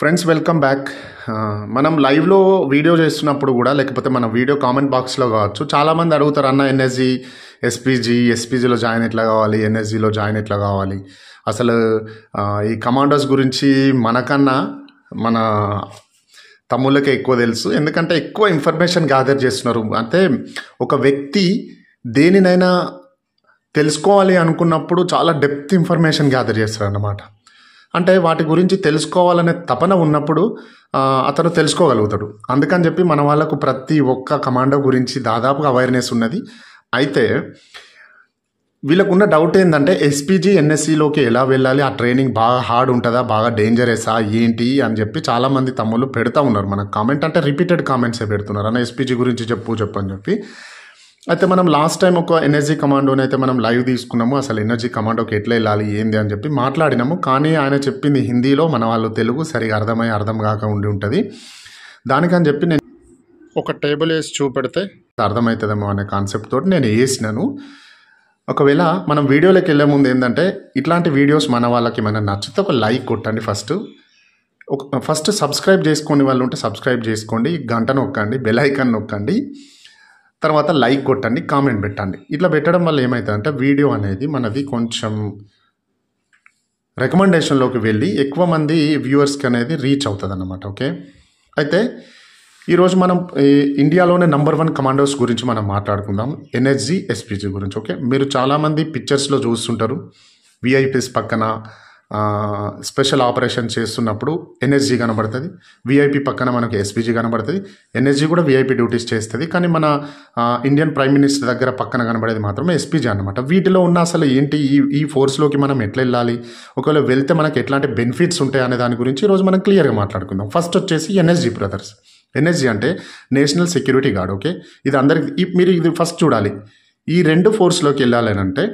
friends welcome back మనం లైవ్లో video చేస్తున్నప్పుడు కూడా లేకపోతే మన వీడియో కామెంట్ బాక్స్లో కావచ్చు చాలామంది అడుగుతారు అన్న ఎన్ఎస్జి ఎస్పీజీ ఎస్పీజీలో జాయిన్ ఎట్లా కావాలి ఎన్ఎస్జిలో జాయిన్ ఎట్లా కావాలి అసలు ఆ, ఈ కమాండోస్ గురించి మనకన్నా మన తమ్ముళ్ళకే ఎక్కువ తెలుసు ఎందుకంటే ఎక్కువ ఇన్ఫర్మేషన్ గ్యాదర్ చేస్తున్నారు అంటే ఒక వ్యక్తి దేనినైనా తెలుసుకోవాలి అనుకున్నప్పుడు చాలా డెప్త్ ఇన్ఫర్మేషన్ గ్యాదర్ చేస్తారు అన్నమాట అంటే వాటి గురించి తెలుసుకోవాలనే తపన ఉన్నప్పుడు ఆ, అతను తెలుసుకోగలుగుతాడు అందుకని చెప్పి మన వాళ్ళకు ప్రతి ఒక్క కమాండో గురించి దాదాపుగా అవేర్నెస్ ఉన్నది అయితే వీళ్ళకున్న డౌట్ ఏంటంటే ఎస్పీజీ ఎన్ఎస్సిలోకి ఎలా వెళ్ళాలి ఆ ట్రైనింగ్ బాగా హార్డ్ ఉంటుందా బాగా డేంజరసా ఏంటి అని చెప్పి చాలామంది తమ్ముళ్ళు పెడతా ఉన్నారు మనకు కామెంట్ అంటే రిపీటెడ్ కామెంట్సే పెడుతున్నారు అన్న ఎస్పీజీ గురించి చెప్పు చెప్పు అని చెప్పి అయితే మనం లాస్ట్ టైం ఒక ఎనర్జీ కమాండోని అయితే మనం లైవ్ తీసుకున్నాము అసలు ఎనర్జీ కమాండోకి ఎట్లా వెళ్ళాలి ఏంది అని చెప్పి మాట్లాడినాము కానీ ఆయన చెప్పింది హిందీలో మన వాళ్ళు తెలుగు సరిగా అర్థమై అర్థం కాక ఉండి ఉంటుంది దానికని చెప్పి నేను ఒక టేబుల్ వేసి చూపెడితే అర్థమవుతుందేమో అనే కాన్సెప్ట్ తోటి నేను వేసినాను ఒకవేళ మనం వీడియోలోకి వెళ్ళే ముందు ఏంటంటే ఇట్లాంటి వీడియోస్ మన వాళ్ళకి మన నచ్చితే ఒక లైక్ కొట్టండి ఫస్ట్ ఒక ఫస్ట్ సబ్స్క్రైబ్ చేసుకునే వాళ్ళు ఉంటే సబ్స్క్రైబ్ చేసుకోండి గంట నొక్కండి బెల్ ఐకాన్ నొక్కండి తర్వాత లైక్ కొట్టండి కామెంట్ పెట్టండి ఇట్లా పెట్టడం వల్ల ఏమవుతుందంటే వీడియో అనేది మనది కొంచెం రికమెండేషన్లోకి వెళ్ళి ఎక్కువ మంది వ్యూవర్స్కి అనేది రీచ్ అవుతుంది అన్నమాట ఓకే అయితే ఈరోజు మనం ఈ ఇండియాలోనే నంబర్ వన్ కమాండోస్ గురించి మనం మాట్లాడుకుందాం ఎన్ఎస్జి ఎస్పీజీ గురించి ఓకే మీరు చాలామంది పిక్చర్స్లో చూస్తుంటారు విఐపీస్ పక్కన ఆ, స్పెషల్ ఆపరేషన్ చేస్తున్నప్పుడు ఎన్ఎస్జీ కనబడుతుంది విఐపి పక్కన మనకు ఎస్పీజీ కనబడుతుంది ఎన్ఎస్జీ కూడా విఐపి డ్యూటీస్ చేస్తుంది కానీ మన ఆ, ఇండియన్ ప్రైమ్ మినిస్టర్ దగ్గర పక్కన కనబడేది మాత్రమే ఎస్పీజీ అనమాట వీటిలో ఉన్న అసలు ఏంటి ఈ ఈ ఫోర్స్లోకి మనం ఎట్లా వెళ్ళాలి ఒకవేళ వెళ్తే మనకి ఎట్లాంటి బెనిఫిట్స్ ఉంటాయి అనే దాని గురించి ఈరోజు మనం క్లియర్గా మాట్లాడుకుందాం ఫస్ట్ వచ్చేసి ఎన్ఎస్జీ బ్రదర్స్ ఎన్ఎస్జీ అంటే నేషనల్ సెక్యూరిటీ గార్డ్ ఓకే ఇది అందరికి ఈ- మీరు ఇది ఫస్ట్ చూడాలి ఈ రెండు ఫోర్స్లోకి వెళ్ళాలి అని అంటే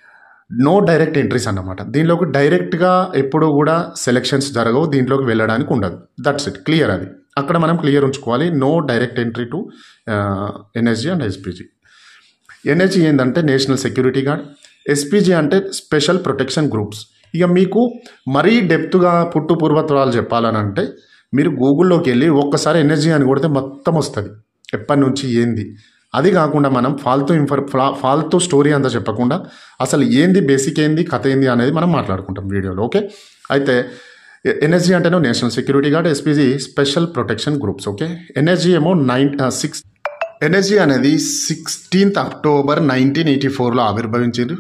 నో డైరెక్ట్ ఎంట్రీస్ అన్నమాట దీనిలోకి డైరెక్ట్గా ఎప్పుడు కూడా సెలెక్షన్స్ జరగవు దీంట్లోకి వెళ్ళడానికి ఉండదు దట్స్ ఇట్ క్లియర్ అది అక్కడ మనం క్లియర్ ఉంచుకోవాలి no direct entry to NSG and SPG NSG ఏంటంటే నేషనల్ సెక్యూరిటీ గార్డ్ ఎస్పీజీ అంటే స్పెషల్ ప్రొటెక్షన్ గ్రూప్స్ ఇక మీకు మరీ డెప్త్గా పుట్టు పూర్వత్వాలు చెప్పాలని అంటే మీరు గూగుల్లోకి వెళ్ళి ఒక్కసారి ఎనర్జీ అని కొడితే మొత్తం వస్తుంది ఎప్పటి నుంచి ఏంది అది కాకుండా మనం ఫాల్తూ ఇన్ఫర్ ఫా- ఫాల్తూ స్టోరీ అంతా చెప్పకుండా అసలు ఏంది బేసిక్ ఏంది కథ ఏంది అనేది మనం మాట్లాడుకుంటాం వీడియోలో ఓకే అయితే ఎనర్జీ అంటేనో national security guard SPG special protection groups okay NSG ఏమో నైన్ సిక్స్ ఎనర్జీ అనేది సిక్స్టీన్త్ అక్టోబర్ నైన్టీన్ ఎయిటీ ఫోర్లో ఆవిర్భవించింది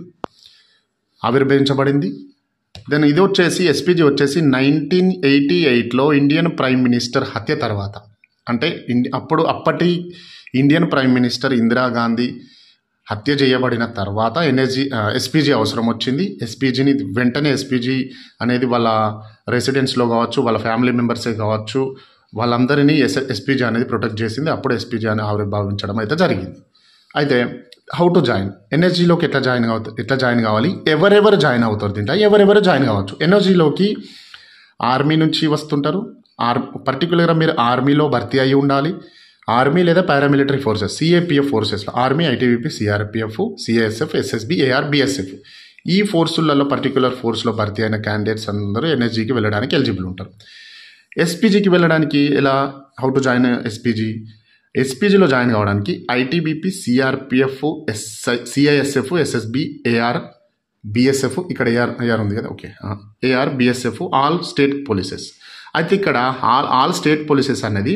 ఆవిర్భవించబడింది దెన్ ఇది వచ్చేసి ఎస్పీజీ వచ్చేసి నైన్టీన్ ఎయిటీ ఎయిట్లో ఇండియన్ ప్రైమ్ మినిస్టర్ హత్య తర్వాత అంటే ఇండి అప్పుడు అప్పటి ఇండియన్ ప్రైమ్ మినిస్టర్ ఇందిరాగాంధీ హత్య చేయబడిన తర్వాత ఎనర్జీ ఎస్పీజీ అవసరం వచ్చింది ఎస్పీజీని వెంటనే ఎస్పీజీ అనేది వాళ్ళ రెసిడెన్స్లో కావచ్చు వాళ్ళ ఫ్యామిలీ మెంబర్సే కావచ్చు వాళ్ళందరినీ ఎస్ ఎస్పీజీ అనేది ప్రొటెక్ట్ చేసింది అప్పుడు ఎస్పీజీ అని ఆవిర్భావించడం అయితే జరిగింది అయితే హౌ టు జాయిన్ ఎనర్జీలోకి ఎట్లా జాయిన్ అవుతారు ఎట్లా జాయిన్ కావాలి ఎవరెవరు జాయిన్ అవుతారు దీంట్లో ఎవరెవరు జాయిన్ కావచ్చు ఎనర్జీలోకి ఆర్మీ నుంచి వస్తుంటారు ఆర్ పర్టికులర్గా మీరు ఆర్మీలో భర్తీ అయి ఉండాలి ఆర్మీ లేదా పారామిలిటరీ ఫోర్సెస్ సిఏపిఎఫ్ ఫోర్సెస్లో army ITBP CRPF CISF SSB AR BSF ఈ ఫోర్సులలో పర్టికులర్ ఫోర్స్లో భర్తీ అయిన క్యాండిడేట్స్ అందరూ ఎనర్జీకి వెళ్ళడానికి ఎలిజిబుల్ ఉంటారు ఎస్పీజీకి వెళ్ళడానికి ఎలా హౌ టు జాయిన్ ఎస్పీజీ ఎస్పీజీలో జాయిన్ కావడానికి ITBP CRPF SI CISF SSB AR BSF ఇక్కడ ఏఆర్ ఏఆర్ ఉంది కదా okay AR BSF all state polices అయితే ఇక్కడ ఆల్ ఆల్ స్టేట్ పోలీసెస్ అనేది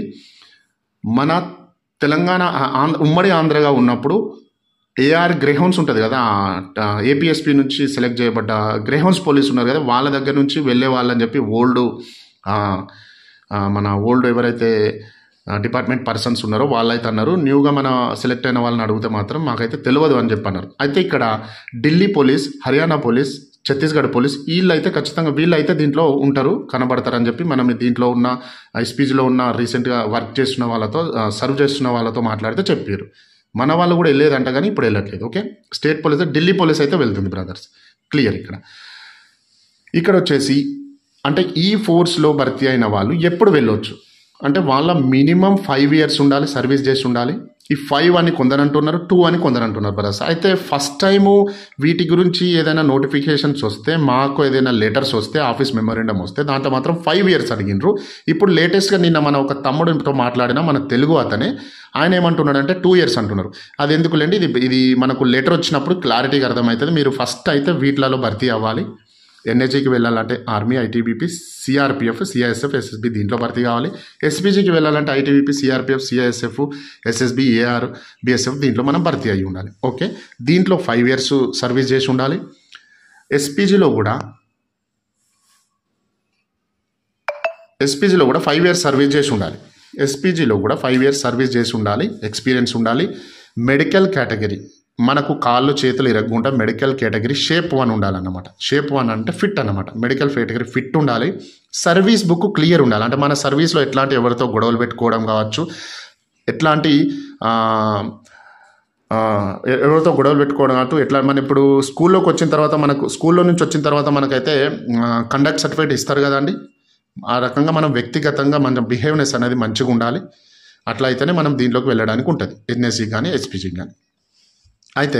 మన తెలంగాణ ఆ- ఆంధ్ర ఉమ్మడి ఆంధ్రగా ఉన్నప్పుడు ఏఆర్ గ్రేహౌన్స్ ఉంటుంది కదా ఏపీఎస్పీ నుంచి సెలెక్ట్ చేయబడ్డ గ్రేహౌన్స్ పోలీస్ ఉన్నారు కదా వాళ్ళ దగ్గర నుంచి వెళ్ళే వాళ్ళని చెప్పి ఓల్డ్ మన ఓల్డ్ ఎవరైతే డిపార్ట్మెంట్ పర్సన్స్ ఉన్నారో వాళ్ళైతే అన్నారు న్యూగా మన సెలెక్ట్ అయిన వాళ్ళని అడిగితే మాత్రం మాకైతే తెలియదు అని చెప్పి అన్నారు అయితే ఇక్కడ Delhi police Haryana police Chhattisgarh police వీళ్ళైతే ఖచ్చితంగా వీళ్ళైతే దీంట్లో ఉంటారు కనబడతారని చెప్పి మనం దీంట్లో ఉన్న ఎస్పీజీలో ఉన్న రీసెంట్గా వర్క్ చేస్తున్న వాళ్ళతో సర్వ్ చేస్తున్న వాళ్ళతో మాట్లాడితే చెప్పారు మన వాళ్ళు కూడా వెళ్ళేదంట కానీ ఇప్పుడు వెళ్ళట్లేదు okay state police Delhi police అయితే వెళ్తుంది బ్రదర్స్ క్లియర్ ఇక్కడ ఇక్కడ వచ్చేసి అంటే ఈ ఫోర్స్లో భర్తీ అయిన వాళ్ళు ఎప్పుడు వెళ్ళొచ్చు అంటే వాళ్ళ మినిమం ఫైవ్ ఇయర్స్ ఉండాలి సర్వీస్ చేసి ఉండాలి ఈ ఫైవ్ అని కొందరు అంటున్నారు టూ అని కొందరు అంటున్నారు బ్రదర్స్ అయితే ఫస్ట్ టైము వీటి గురించి ఏదైనా నోటిఫికేషన్స్ వస్తే మాకు ఏదైనా లెటర్స్ వస్తే ఆఫీస్ మెమోరెండం వస్తే దాంట్లో మాత్రం ఫైవ్ ఇయర్స్ అడిగినరు ఇప్పుడు లేటెస్ట్గా నిన్న మన ఒక తమ్ముడితో మాట్లాడిన మన తెలుగు అతనే ఆయన ఏమంటున్నాడంటే టూ ఇయర్స్ అంటున్నారు అది ఎందుకులేండి ఇది ఇది మనకు లెటర్ వచ్చినప్పుడు క్లారిటీగా అర్థమవుతుంది మీరు ఫస్ట్ అయితే వీటిలలో భర్తీ అవ్వాలి ఎన్హెచ్కి వెళ్ళాలంటే army ITBP CRPF CISF SSB దీంట్లో భర్తీ కావాలి ఎస్పీజీకి వెళ్ళాలంటే ITBP CRPF CISF SSB AR BSF దీంట్లో మనం భర్తీ అయ్యి ఉండాలి ఓకే దీంట్లో ఫైవ్ ఇయర్స్ సర్వీస్ చేసి ఉండాలి ఎస్పీజీలో కూడా ఎస్పీజీలో కూడా ఫైవ్ ఇయర్స్ సర్వీస్ చేసి ఉండాలి ఎస్పీజీలో కూడా ఫైవ్ ఇయర్స్ సర్వీస్ చేసి ఉండాలి ఎక్స్పీరియన్స్ ఉండాలి మెడికల్ కేటగిరీ మనకు కాళ్ళు చేతులు ఇరగకుండా మెడికల్ కేటగిరీ షేప్ వన్ ఉండాలన్నమాట షేప్ వన్ అంటే ఫిట్ అన్నమాట మెడికల్ కేటగిరీ ఫిట్ ఉండాలి సర్వీస్ బుక్ క్లియర్ ఉండాలి అంటే మన సర్వీస్లో ఎట్లాంటి ఎవరితో గొడవలు పెట్టుకోవడం కావచ్చు ఎట్లాంటి ఆ, ఆ, ఎ- ఎవరితో గొడవలు పెట్టుకోవడం కాదు ఎట్లా మన ఇప్పుడు స్కూల్లోకి వచ్చిన తర్వాత మనకు స్కూల్లో నుంచి వచ్చిన తర్వాత మనకైతే కండక్ట్ సర్టిఫికేట్ ఇస్తారు కదండి ఆ రకంగా మనం వ్యక్తిగతంగా మన బిహేవ్నెస్ అనేది మంచిగా ఉండాలి అట్లా అయితేనే మనం దీంట్లోకి వెళ్ళడానికి ఉంటుంది ఎన్ఎస్సి కానీ హెచ్పిజి కానీ అయితే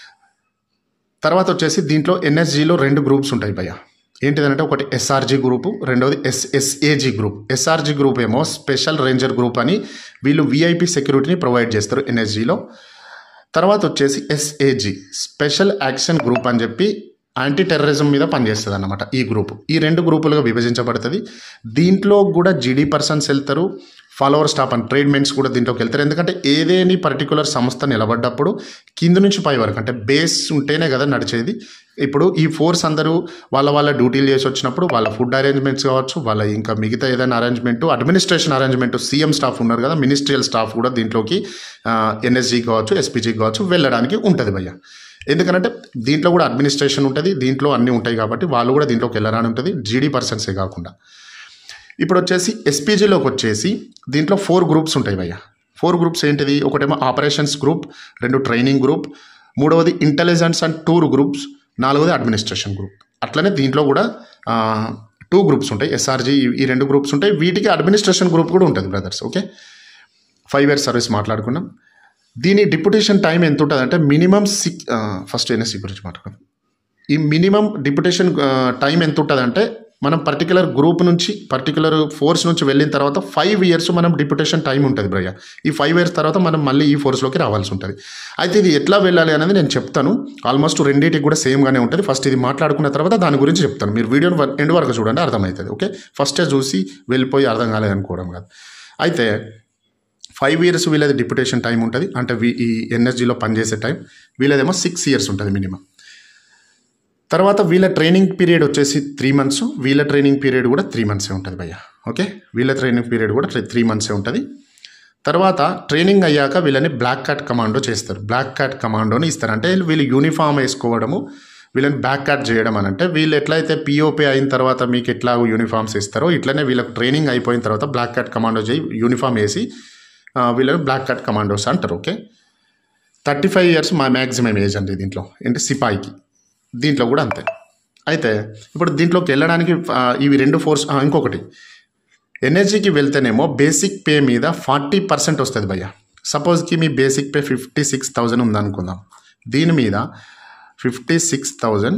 తర్వాత వచ్చేసి దీంట్లో ఎన్ఎస్జిలో రెండు గ్రూప్స్ ఉంటాయి భయ్య ఏంటిదంటే ఒకటి ఎస్ఆర్జి గ్రూపు రెండవది ఎస్ఎస్ఏజి గ్రూప్ ఎస్ఆర్జి గ్రూప్ ఏమో స్పెషల్ రేంజర్ గ్రూప్ అని వీళ్ళు విఐపి సెక్యూరిటీని ప్రొవైడ్ చేస్తారు ఎన్ఎస్జిలో తర్వాత వచ్చేసి ఎస్ఏజి స్పెషల్ యాక్షన్ గ్రూప్ అని చెప్పి యాంటీ టెర్రరిజం మీద పనిచేస్తుంది అన్నమాట ఈ గ్రూప్ ఈ రెండు గ్రూపులుగా విభజించబడుతుంది దీంట్లో కూడా జీడీ పర్సన్స్ వెళ్తారు ఫాలోవర్ స్టాప్ అండ్ ట్రేడ్మెంట్స్ కూడా దీంట్లోకి వెళ్తారు ఎందుకంటే ఏదేని పర్టికులర్ సంస్థ నిలబడ్డప్పుడు కింద నుంచి పై వరకు అంటే బేస్ ఉంటేనే కదా నడిచేది ఇప్పుడు ఈ ఫోర్స్ అందరూ వాళ్ళ వాళ్ళ డ్యూటీలు చేసి వచ్చినప్పుడు వాళ్ళ ఫుడ్ అరేంజ్మెంట్స్ కావచ్చు వాళ్ళ ఇంకా మిగతా ఏదైనా arrangement administration arrangement CM staff ఉన్నారు కదా మినిస్ట్రియల్ స్టాఫ్ కూడా దీంట్లోకి ఎన్ఎస్జీ కావచ్చు ఎస్పీజీ కావచ్చు వెళ్ళడానికి ఉంటుంది భయ్య ఎందుకంటే దీంట్లో కూడా అడ్మినిస్ట్రేషన్ ఉంటుంది దీంట్లో అన్నీ ఉంటాయి కాబట్టి వాళ్ళు కూడా దీంట్లోకి వెళ్ళడానికి ఉంటుంది జీడీ పర్సన్సే కాకుండా ఇప్పుడు వచ్చేసి ఎస్పీజీలోకి వచ్చేసి దీంట్లో ఫోర్ గ్రూప్స్ ఉంటాయి భయ్య ఫోర్ గ్రూప్స్ ఏంటిది ఒకటేమో ఆపరేషన్స్ గ్రూప్ రెండు ట్రైనింగ్ గ్రూప్ మూడవది ఇంటెలిజెన్స్ అండ్ టూర్ గ్రూప్స్ నాలుగవది అడ్మినిస్ట్రేషన్ గ్రూప్ అట్లనే దీంట్లో కూడా టూ గ్రూప్స్ ఉంటాయి ఎస్ఆర్జీ ఈ రెండు గ్రూప్స్ ఉంటాయి వీటికి అడ్మినిస్ట్రేషన్ గ్రూప్ కూడా ఉంటుంది brothers okay five years service మాట్లాడుకున్నాం దీని డిప్యుటేషన్ టైం ఎంత ఉంటుంది అంటే మినిమం సిక్స్ ఫస్ట్ ఎన్ఎస్సి గురించి మాట్లాడదాం ఈ మినిమం డిప్యుటేషన్ టైం ఎంత ఉంటుంది అంటే మనం పర్టికులర్ గ్రూప్ నుంచి పర్టికులర్ ఫోర్స్ నుంచి వెళ్ళిన తర్వాత ఫైవ్ ఇయర్స్ మనం డిప్యుటేషన్ టైం ఉంటుంది బ్రయ్య ఈ ఫైవ్ ఇయర్స్ తర్వాత మనం మళ్ళీ ఈ ఫోర్స్లోకి రావాల్సి ఉంటుంది అయితే ఇది ఎట్లా వెళ్ళాలి అనేది నేను చెప్తాను ఆల్మోస్ట్ రెండింటికి కూడా సేమ్గానే ఉంటుంది ఫస్ట్ ఇది మాట్లాడుకున్న తర్వాత దాని గురించి చెప్తాను మీరు వీడియో ఎండ్ వరకు చూడండి అర్థమవుతుంది ఓకే ఫస్టే చూసి వెళ్ళిపోయి అర్థం కాలేదనుకోవడం కాదు అయితే ఫైవ్ ఇయర్స్ వీళ్ళది డిప్యుటేషన్ టైం ఉంటుంది అంటే వీ- ఈ ఎన్ఎస్జీలో పనిచేసే టైం వీళ్ళదేమో సిక్స్ ఇయర్స్ ఉంటుంది మినిమం తర్వాత వీళ్ళ ట్రైనింగ్ పీరియడ్ వచ్చేసి త్రీ మంత్స్ వీళ్ళ ట్రైనింగ్ పీరియడ్ కూడా త్రీ మంత్సే ఉంటుంది భయ్య ఓకే వీళ్ళ ట్రైనింగ్ పీరియడ్ కూడా త్రీ మంత్సే ఉంటుంది తర్వాత ట్రైనింగ్ అయ్యాక వీళ్ళని బ్లాక్ క్యాట్ కమాండో చేస్తారు బ్లాక్ క్యాట్ కమాండోని ఇస్తారు అంటే వీళ్ళు యూనిఫామ్ వేసుకోవడము వీళ్ళని బ్యాక్ క్యాట్ చేయడం అని అంటే వీళ్ళు ఎట్లయితే పిఓపి అయిన తర్వాత మీకు ఎట్లా యూనిఫామ్స్ ఇస్తారో ఇట్లనే వీళ్ళకి ట్రైనింగ్ అయిపోయిన తర్వాత బ్లాక్ క్యాట్ కమాండో చేయి యూనిఫామ్ వేసి ఆ, వీళ్ళని బ్లాక్ క్యాట్ కమాండోస్ అంటారు ఓకే థర్టీ ఫైవ్ ఇయర్స్ మా మ్యాక్సిమం ఏజ్ అండి దీంట్లో అంటే సిపాయికి దీంట్లో కూడా అంతే అయితే ఇప్పుడు దీంట్లోకి వెళ్ళడానికి ఆ, ఇవి రెండు ఫోర్స్ ఆ, ఇంకొకటి ఎనర్జీకి వెళ్తేనేమో బేసిక్ పే మీద ఫార్టీ పర్సెంట్ వస్తుంది భయ్య సపోజ్కి మీ basic pay fifty six thousand ఉందనుకుందాం దీని మీద fifty six thousand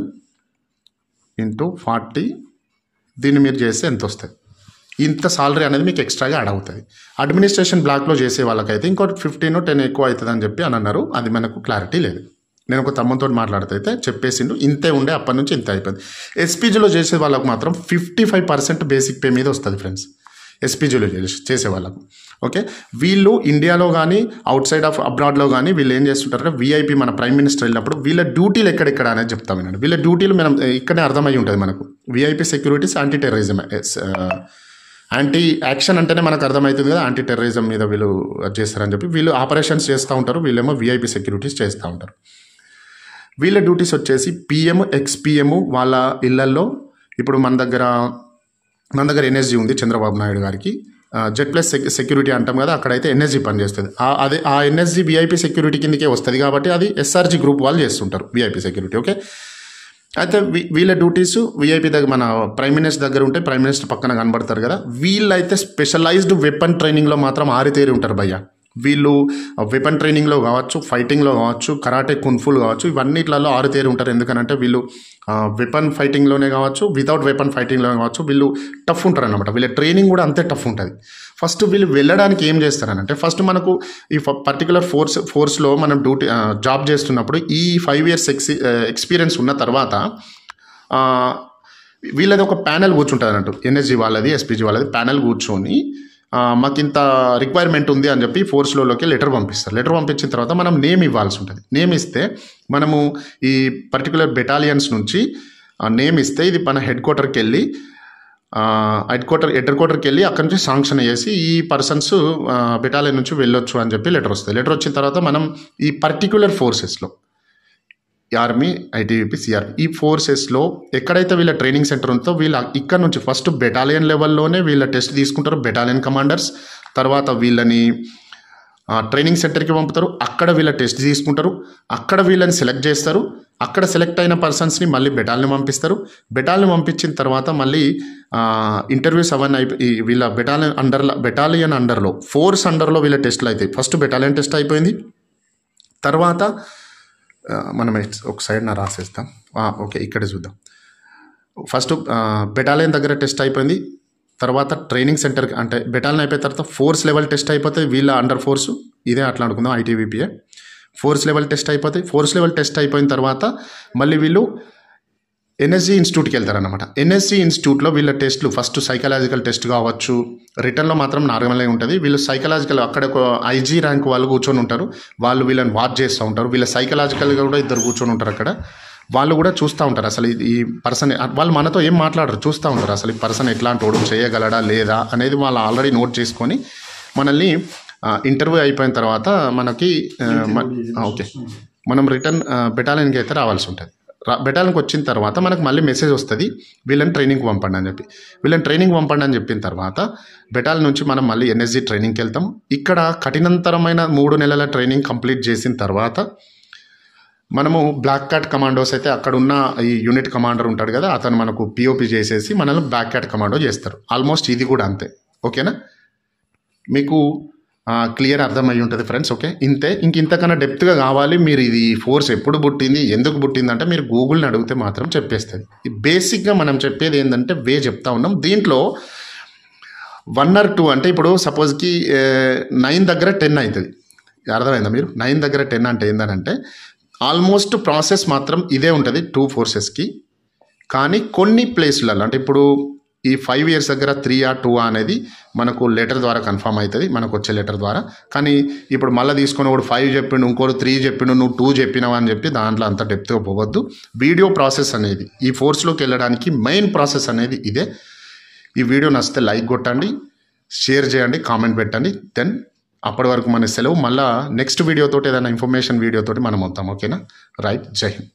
into forty దీన్ని మీరు చేస్తే ఎంత వస్తుంది ఇంత సాలరీ అనేది మీకు ఎక్స్ట్రాగా యాడ్ అవుతుంది అడ్మినిస్ట్రేషన్ బ్లాక్లో చేసే వాళ్ళకైతే ఇంకోటి ఫిఫ్టీన్ టెన్ ఎక్కువ అవుతుంది అని చెప్పి అని అన్నారు అది మనకు క్లారిటీ లేదు నేను ఒక తమ్ముతో మాట్లాడితే చెప్పేసిండు ఇంతే ఉండే అప్పటి నుంచి ఇంత అయిపోయింది ఎస్పీజీలో చేసే వాళ్ళకు మాత్రం fifty five percent basic pay మీద వస్తుంది ఫ్రెండ్స్ ఎస్పీజీలో చేసే వాళ్ళకు ఓకే వీళ్ళు ఇండియాలో కానీ అవుట్ సైడ్ ఆఫ్ అబ్రాడ్లో కానీ వీళ్ళు ఏం చేస్తుంటారంటే వీఐపీ మన ప్రైమ్ మినిస్టర్ వెళ్ళినప్పుడు వీళ్ళ డ్యూటీలు ఎక్కడెక్కడ అనేది చెప్తాం వినండి వీళ్ళ డ్యూటీలు మనం ఇక్కడే అర్థమై ఉంటుంది మనకు VIP securities anti terrorism anti action అంటేనే మనకు అర్థమవుతుంది కదా యాంటీ టెర్రరిజం మీద వీళ్ళు అది చేస్తారని చెప్పి వీళ్ళు ఆపరేషన్స్ చేస్తూ ఉంటారు వీళ్ళేమో వీఐపీ సెక్యూరిటీస్ చేస్తూ ఉంటారు వీళ్ళ డ్యూటీస్ వచ్చేసి పిఎం ఎక్స్పిఎం వాళ్ళ ఇళ్లల్లో ఇప్పుడు మన దగ్గర మన దగ్గర ఎన్ఎస్జీ ఉంది చంద్రబాబు నాయుడు గారికి జెడ్ ప్లస్ సెక్ సెక్యూరిటీ అంటాం కదా అక్కడైతే ఎన్ఎస్జీ పనిచేస్తుంది ఆ- అదే ఆ ఎన్ఎస్జీ విఐపీ సెక్యూరిటీ కిందకే వస్తుంది కాబట్టి అది ఎస్ఆర్జీ గ్రూప్ వాళ్ళు చేస్తుంటారు విఐపీ సెక్యూరిటీ ఓకే అయితే వీ- వీళ్ళ డ్యూటీస్ విఐపీ దగ్గర మన ప్రైమ్ మినిస్టర్ దగ్గర ఉంటే ప్రైమ్ మినిస్టర్ పక్కన కనబడతారు కదా వీళ్ళైతే స్పెషలైజ్డ్ వెపన్ ట్రైనింగ్లో మాత్రం ఆరితేరి ఉంటారు భయ్య వీళ్ళు వెపన్ ట్రైనింగ్లో కావచ్చు ఫైటింగ్లో కావచ్చు కరాటే కున్ఫుల్ కావచ్చు ఇవన్నిట్లలో ఆరుతేరి ఉంటారు ఎందుకనంటే వీళ్ళు వెపన్ ఫైటింగ్లోనే కావచ్చు వితౌట్ వెపన్ ఫైటింగ్లో కావచ్చు వీళ్ళు టఫ్ ఉంటారు అనమాట వీళ్ళ ట్రైనింగ్ కూడా అంతే టఫ్ ఉంటుంది ఫస్ట్ వీళ్ళు వెళ్ళడానికి ఏం చేస్తారనంటే ఫస్ట్ మనకు ఈ పర్టికులర్ ఫోర్స్ ఫోర్స్లో మనం డ్యూటీ జాబ్ చేస్తున్నప్పుడు ఈ ఫైవ్ ఇయర్స్ ఎక్స్ ఎక్స్పీరియన్స్ ఉన్న తర్వాత ఆ, వీళ్ళది ఒక ప్యానెల్ కూర్చుంటుంది అన్నట్టు ఎన్ఎస్జీ వాళ్ళది ఎస్పీజీ వాళ్ళది ప్యానెల్ కూర్చొని ఆ, మాకు ఇంత రిక్వైర్మెంట్ ఉంది అని చెప్పి ఫోర్స్లోకి లెటర్ పంపిస్తారు లెటర్ పంపించిన తర్వాత మనం నేమ్ ఇవ్వాల్సి ఉంటుంది నేమ్ ఇస్తే మనము ఈ పర్టికులర్ బెటాలియన్స్ నుంచి నేమ్ ఇస్తే ఇది మన హెడ్ క్వార్టర్కి వెళ్ళి హెడ్ క్వార్టర్ హెడ్ క్వార్టర్కి వెళ్ళి అక్కడి నుంచి శాంక్షన్ చేసి ఈ పర్సన్స్ బెటాలియన్ నుంచి వెళ్ళొచ్చు అని చెప్పి లెటర్ వస్తుంది లెటర్ వచ్చిన తర్వాత మనం ఈ పర్టికులర్ ఫోర్సెస్లో ఆర్మీ ఐటీబీపీ సిఆర్పీ ఈ ఫోర్సెస్లో ఎక్కడైతే వీళ్ళ ట్రైనింగ్ సెంటర్ ఉందో వీళ్ళ ఇక్కడ నుంచి ఫస్ట్ బెటాలియన్ లెవెల్లోనే వీళ్ళ టెస్ట్ తీసుకుంటారు బెటాలియన్ కమాండర్స్ తర్వాత వీళ్ళని ఆ, ట్రైనింగ్ సెంటర్కి పంపుతారు అక్కడ వీళ్ళ టెస్ట్ తీసుకుంటారు అక్కడ వీళ్ళని సెలెక్ట్ చేస్తారు అక్కడ సెలెక్ట్ అయిన పర్సన్స్ని మళ్ళీ బెటాల్ని పంపిస్తారు బెటాల్ని పంపించిన తర్వాత మళ్ళీ ఆ, ఇంటర్వ్యూస్ అవన్నీ అయిపోయి ఈ వీళ్ళ బెటాలియన్ అండర్లో బెటాలియన్ అండర్లో ఫోర్స్ అండర్లో వీళ్ళ టెస్ట్లు అవుతాయి ఫస్ట్ బెటాలియన్ టెస్ట్ అయిపోయింది తర్వాత ఆ, మనం ఎట్- ఒక సైడ్ నా రాసేస్తాం ఆ, ఓకే ఇక్కడ చూద్దాం ఫస్ట్ బెటాలియన్ దగ్గర టెస్ట్ అయిపోయింది తర్వాత ట్రైనింగ్ సెంటర్ అంటే బెటాలియన్ అయిపోయిన తర్వాత ఫోర్స్ లెవెల్ టెస్ట్ అయిపోతుంది వీళ్ళ అండర్ ఫోర్స్ ఇదే అట్లా అనుకుందాం ఐటీవీపీఏ ఫోర్స్ లెవెల్ టెస్ట్ అయిపోతాయి ఫోర్స్ లెవెల్ టెస్ట్ అయిపోయిన తర్వాత మళ్ళీ వీళ్ళు ఎన్ఎస్జీ ఇన్స్టిట్యూట్కి వెళ్తారనమాట ఎన్ఎస్జీ ఇన్స్టిట్యూట్లో వీళ్ళ టెస్ట్లు ఫస్ట్ సైకలాజికల్ టెస్ట్ కావచ్చు రిటర్న్లో మాత్రం నార్మల్గా ఉంటుంది వీళ్ళు సైకలాజికల్ అక్కడ ఒక ఐజీ ర్యాంక్ వాళ్ళు కూర్చొని ఉంటారు వాళ్ళు వీళ్ళని వాచ్ చేస్తూ ఉంటారు వీళ్ళ సైకలాజికల్గా కూడా ఇద్దరు కూర్చొని ఉంటారు అక్కడ వాళ్ళు కూడా చూస్తూ ఉంటారు అసలు ఇది- ఈ పర్సన్ వాళ్ళు మనతో ఏం మాట్లాడరు చూస్తూ ఉంటారు అసలు ఈ పర్సన్ ఎట్లాంటి వాడు చేయగలడా లేదా అనేది వాళ్ళు ఆల్రెడీ నోట్ చేసుకొని మనల్ని ఇంటర్వ్యూ అయిపోయిన తర్వాత మనకి ఆ, మ- ఆ, ఓకే మనం రిటర్న్ బెటాలియన్కి అయితే రావాల్సి ఉంటుంది రా బెటాలియన్కి వచ్చిన తర్వాత మనకు మళ్ళీ మెసేజ్ వస్తుంది వీళ్ళని ట్రైనింగ్కి పంపండి అని చెప్పి వీళ్ళని ట్రైనింగ్ పంపండి అని చెప్పిన తర్వాత బెటాలియన్ నుంచి మనం మళ్ళీ ఎన్ఎస్జీ ట్రైనింగ్కి వెళ్తాం ఇక్కడ కఠినంతరమైన మూడు నెలల ట్రైనింగ్ కంప్లీట్ చేసిన తర్వాత మనము బ్లాక్ క్యాట్ కమాండోస్ అయితే అక్కడ ఉన్న ఈ యూనిట్ కమాండర్ ఉంటాడు కదా అతను మనకు పిఓపి చేసేసి మనల్ని బ్లాక్ క్యాట్ కమాండో చేస్తారు ఆల్మోస్ట్ ఇది కూడా అంతే ఓకేనా మీకు క్లియర్ అర్థమై ఉంటుంది ఫ్రెండ్స్ ఓకే ఇంతే ఇంక ఇంతకన్నా డెప్త్గా కావాలి మీరు ఇది ఫోర్స్ ఎప్పుడు పుట్టింది ఎందుకు పుట్టింది అంటే మీరు గూగుల్ని అడిగితే మాత్రం చెప్పేస్తుంది బేసిక్గా మనం చెప్పేది ఏంటంటే వే చెప్తా ఉన్నాం దీంట్లో వన్ ఆర్ టూ అంటే ఇప్పుడు సపోజ్కి నైన్ దగ్గర టెన్ అవుతుంది అర్థమైందా మీరు నైన్ దగ్గర టెన్ అంటే ఏంటంటే ఆల్మోస్ట్ ప్రాసెస్ మాత్రం ఇదే ఉంటుంది టూ ఫోర్సెస్కి కానీ కొన్ని ప్లేస్లలో అంటే ఇప్పుడు ఈ ఫైవ్ ఇయర్స్ దగ్గర త్రీ ఆ టూ అనేది మనకు లెటర్ ద్వారా కన్ఫర్మ్ అవుతుంది మనకు వచ్చే లెటర్ ద్వారా కానీ ఇప్పుడు మళ్ళీ తీసుకొని ఒకడు ఫైవ్ చెప్పిండు ఇంకోటి త్రీ చెప్పిండు నువ్వు టూ చెప్పినావు అని చెప్పి దాంట్లో అంత డెప్త్గా పోవద్దు వీడియో ప్రాసెస్ అనేది ఈ ఫోర్స్లోకి వెళ్ళడానికి మెయిన్ ప్రాసెస్ అనేది ఇదే ఈ వీడియో నచ్చితే లైక్ కొట్టండి షేర్ చేయండి కామెంట్ పెట్టండి దెన్ అప్పటి వరకు మన సెలవు మళ్ళీ నెక్స్ట్ వీడియోతోటి ఏదైనా ఇన్ఫర్మేషన్ వీడియోతోటి మనం వద్దాం ఓకేనా రైట్ జై హింద్